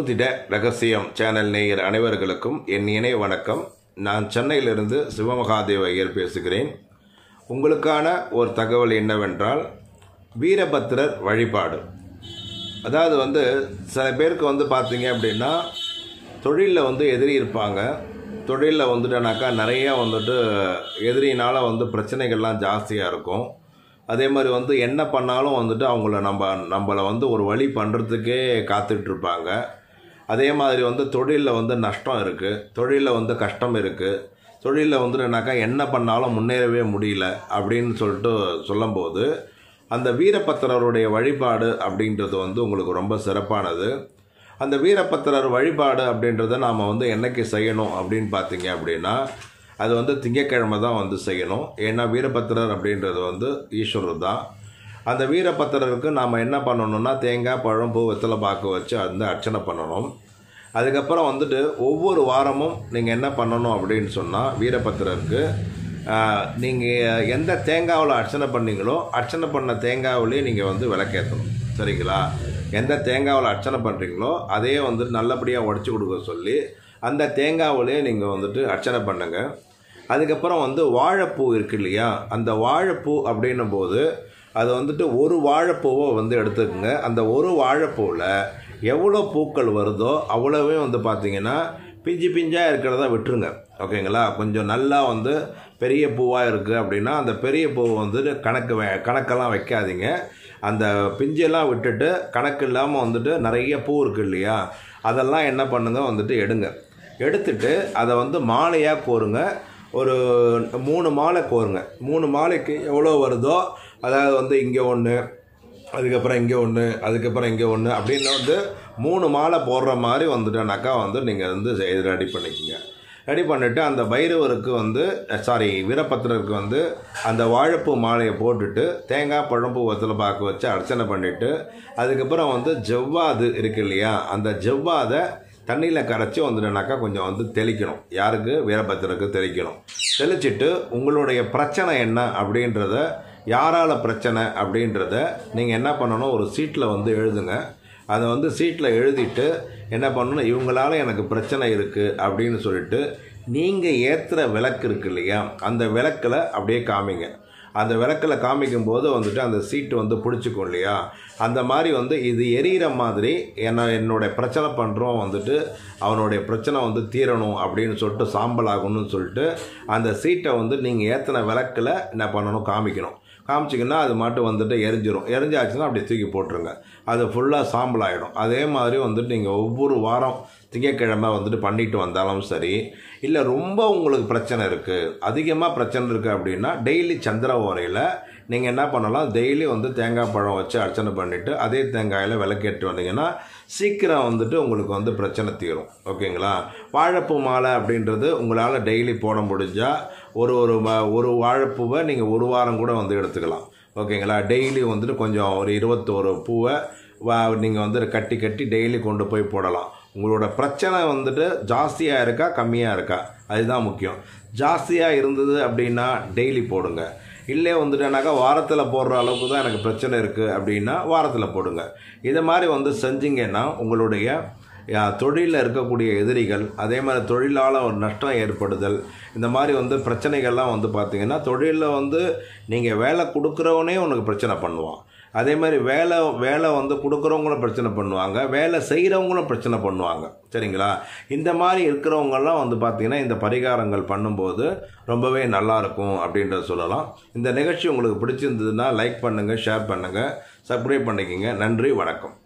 ஜோதிட ரகசியம் சேனல் நேயர் அனைவர்களுக்கும் என் இணை வணக்கம் நான் சென்னையிலிருந்து சிவமகாதேவ ஐயர் பேசுகிறேன் உங்களுக்கான ஒரு தகவல் என்னவென்றால் வீரபத்திரர் வழிபாடு அதாவது வந்து சில பேருக்கு வந்து பார்த்தீங்க அப்படின்னா தொழிலில் வந்து எதிரி இருப்பாங்க தொழிலில் வந்துட்டனாக்கா நிறையா வந்துட்டு எதிரினால் வந்து பிரச்சனைகள்லாம் ஜாஸ்தியாக இருக்கும் அதே மாதிரி வந்து என்ன பண்ணாலும் வந்துட்டு அவங்கள நம்ம நம்மளை வந்து ஒரு வழி பண்ணுறதுக்கே காத்துட்ருப்பாங்க அதே மாதிரி வந்து தொழிலில் வந்து நஷ்டம் இருக்குது தொழிலில் வந்து கஷ்டம் இருக்குது தொழிலில் வந்துட்டுனாக்கா என்ன பண்ணாலும் முன்னேறவே முடியல அப்படின்னு சொல்லிட்டு சொல்லும்போது அந்த வீரபத்திரருடைய வழிபாடு அப்படின்றது வந்து உங்களுக்கு ரொம்ப சிறப்பானது அந்த வீரபத்திரர் வழிபாடு அப்படின்றத நாம் வந்து என்னைக்கு செய்யணும் அப்படின்னு பார்த்தீங்க அப்படின்னா அது வந்து திங்கக்கிழமை தான் வந்து செய்யணும் ஏன்னா வீரபத்திரர் அப்படின்றது வந்து ஈஸ்வரர் தான் அந்த வீரபத்திரருக்கு நாம் என்ன பண்ணணும்னா தேங்காய் பழம் பூ வெத்தலை பாக்கு வச்சு வந்து அர்ச்சனை பண்ணணும் அதுக்கப்புறம் வந்துட்டு ஒவ்வொரு வாரமும் நீங்கள் என்ன பண்ணணும் அப்படின்னு சொன்னால் வீரபத்திரருக்கு நீங்கள் எந்த தேங்காவில் அர்ச்சனை பண்ணீங்களோ அர்ச்சனை பண்ண தேங்காவிலே நீங்கள் வந்து விளக்கேற்றணும் சரிங்களா எந்த தேங்காவில் அர்ச்சனை பண்ணுறீங்களோ அதையே வந்துட்டு நல்லபடியாக உடச்சி கொடுக்க சொல்லி அந்த தேங்காவிலே நீங்கள் வந்துட்டு அர்ச்சனை பண்ணுங்கள் அதுக்கப்புறம் வந்து வாழைப்பூ இருக்கு இல்லையா அந்த வாழைப்பூ அப்படின்னும் போது அது வந்துட்டு ஒரு வாழைப்பூவை வந்து எடுத்துக்கோங்க அந்த ஒரு வாழைப்பூவில் எவ்வளோ பூக்கள் வருதோ அவ்வளோவே வந்து பார்த்தீங்கன்னா பிஞ்சு பிஞ்சாக இருக்கிறத விட்டுருங்க ஓகேங்களா கொஞ்சம் நல்லா வந்து பெரிய பூவாக இருக்குது அப்படின்னா அந்த பெரிய பூவை வந்துட்டு கணக்கு வே கணக்கெல்லாம் வைக்காதீங்க அந்த பிஞ்செல்லாம் விட்டுட்டு கணக்கு இல்லாமல் வந்துட்டு நிறைய பூ இருக்குது இல்லையா அதெல்லாம் என்ன பண்ணுங்க வந்துட்டு எடுங்க எடுத்துட்டு அதை வந்து மாலையாக கோருங்க ஒரு மூணு மாலை கோருங்க மூணு மாலைக்கு எவ்வளோ வருதோ அதாவது வந்து இங்கே ஒன்று அதுக்கப்புறம் இங்கே ஒன்று அதுக்கப்புறம் இங்கே ஒன்று அப்படின்னு வந்து மூணு மாலை போடுற மாதிரி வந்துட்டோனாக்கா வந்து நீங்கள் வந்து இது ரெடி பண்ணிக்கோங்க ரெடி பண்ணிவிட்டு அந்த பைரவருக்கு வந்து சாரி வீரபத்திரருக்கு வந்து அந்த வாழைப்பூ மாலையை போட்டுட்டு தேங்காய் பழம்பூ வத்தலை பாக்கு வச்சு அர்ச்சனை பண்ணிவிட்டு அதுக்கப்புறம் வந்து ஜவ்வாது இருக்கு இல்லையா அந்த ஜவ்வாதை தண்ணியில் கரைச்சி வந்துட்டனாக்கா கொஞ்சம் வந்து தெளிக்கணும் யாருக்கு வீரபத்திரருக்கு தெளிக்கணும் தெளிச்சிட்டு உங்களுடைய பிரச்சனை என்ன அப்படின்றத யாரால் பிரச்சனை அப்படின்றத நீங்கள் என்ன பண்ணணும் ஒரு சீட்டில் வந்து எழுதுங்க அதை வந்து சீட்டில் எழுதிட்டு என்ன பண்ணணும் இவங்களால எனக்கு பிரச்சனை இருக்குது அப்படின்னு சொல்லிட்டு நீங்கள் ஏற்றுற விளக்கு இருக்கு இல்லையா அந்த விளக்கில் அப்படியே காமிங்க அந்த விளக்கில் காமிக்கும் போது வந்துட்டு அந்த சீட்டு வந்து பிடிச்சிக்கும் இல்லையா அந்த மாதிரி வந்து இது எரியிற மாதிரி என்ன என்னுடைய பிரச்சனை பண்ணுறோம் வந்துட்டு அவனுடைய பிரச்சனை வந்து தீரணும் அப்படின்னு சொல்லிட்டு சாம்பல் ஆகணும்னு சொல்லிட்டு அந்த சீட்டை வந்து நீங்கள் ஏற்றின விளக்கில் என்ன பண்ணணும் காமிக்கணும் காமிச்சிங்கன்னா அது மட்டும் வந்துட்டு எரிஞ்சிரும் எரிஞ்சாச்சுன்னா அப்படி தூக்கி போட்டுருங்க அது ஃபுல்லாக சாம்பல் ஆகிடும் அதே மாதிரி வந்துட்டு நீங்கள் ஒவ்வொரு வாரம் திங்கக்கிழமை வந்துட்டு பண்ணிட்டு வந்தாலும் சரி இல்லை ரொம்ப உங்களுக்கு பிரச்சனை இருக்குது அதிகமாக பிரச்சனை இருக்குது அப்படின்னா டெய்லி சந்திர ஓரையில் நீங்கள் என்ன பண்ணலாம் டெய்லி வந்து தேங்காய் பழம் வச்சு அர்ச்சனை பண்ணிவிட்டு அதே தேங்காயில் விளக்கேட்டு வந்தீங்கன்னா சீக்கிரம் வந்துட்டு உங்களுக்கு வந்து பிரச்சனை தீரும் ஓகேங்களா வாழைப்பூ மாலை அப்படின்றது உங்களால் டெய்லி போட முடிஞ்சால் ஒரு ஒரு ஒரு வாழைப்பூவை நீங்கள் ஒரு வாரம் கூட வந்து எடுத்துக்கலாம் ஓகேங்களா டெய்லி வந்துட்டு கொஞ்சம் ஒரு இருபத்தோரு பூவை வா நீங்கள் வந்து கட்டி கட்டி டெய்லி கொண்டு போய் போடலாம் உங்களோட பிரச்சனை வந்துட்டு ஜாஸ்தியாக இருக்கா கம்மியாக இருக்கா அதுதான் முக்கியம் ஜாஸ்தியாக இருந்தது அப்படின்னா டெய்லி போடுங்க இல்லை வந்துட்டேனாக்கா வாரத்தில் போடுற அளவுக்கு தான் எனக்கு பிரச்சனை இருக்குது அப்படின்னா வாரத்தில் போடுங்க இதை மாதிரி வந்து செஞ்சீங்கன்னா உங்களுடைய தொழிலில் இருக்கக்கூடிய எதிரிகள் அதே மாதிரி தொழிலால் ஒரு நஷ்டம் ஏற்படுதல் இந்த மாதிரி வந்து பிரச்சனைகள்லாம் வந்து பார்த்திங்கன்னா தொழிலில் வந்து நீங்கள் வேலை கொடுக்குறவனே உனக்கு பிரச்சனை பண்ணுவான் அதே மாதிரி வேலை வேலை வந்து கொடுக்குறவங்களும் பிரச்சனை பண்ணுவாங்க வேலை செய்கிறவங்களும் பிரச்சனை பண்ணுவாங்க சரிங்களா இந்த மாதிரி இருக்கிறவங்கெல்லாம் வந்து பார்த்திங்கன்னா இந்த பரிகாரங்கள் பண்ணும்போது ரொம்பவே நல்லாயிருக்கும் அப்படின்றத சொல்லலாம் இந்த நிகழ்ச்சி உங்களுக்கு பிடிச்சிருந்ததுன்னா லைக் பண்ணுங்கள் ஷேர் பண்ணுங்கள் சப்ஸ்கிரைப் பண்ணிக்கோங்க நன்றி வணக்கம்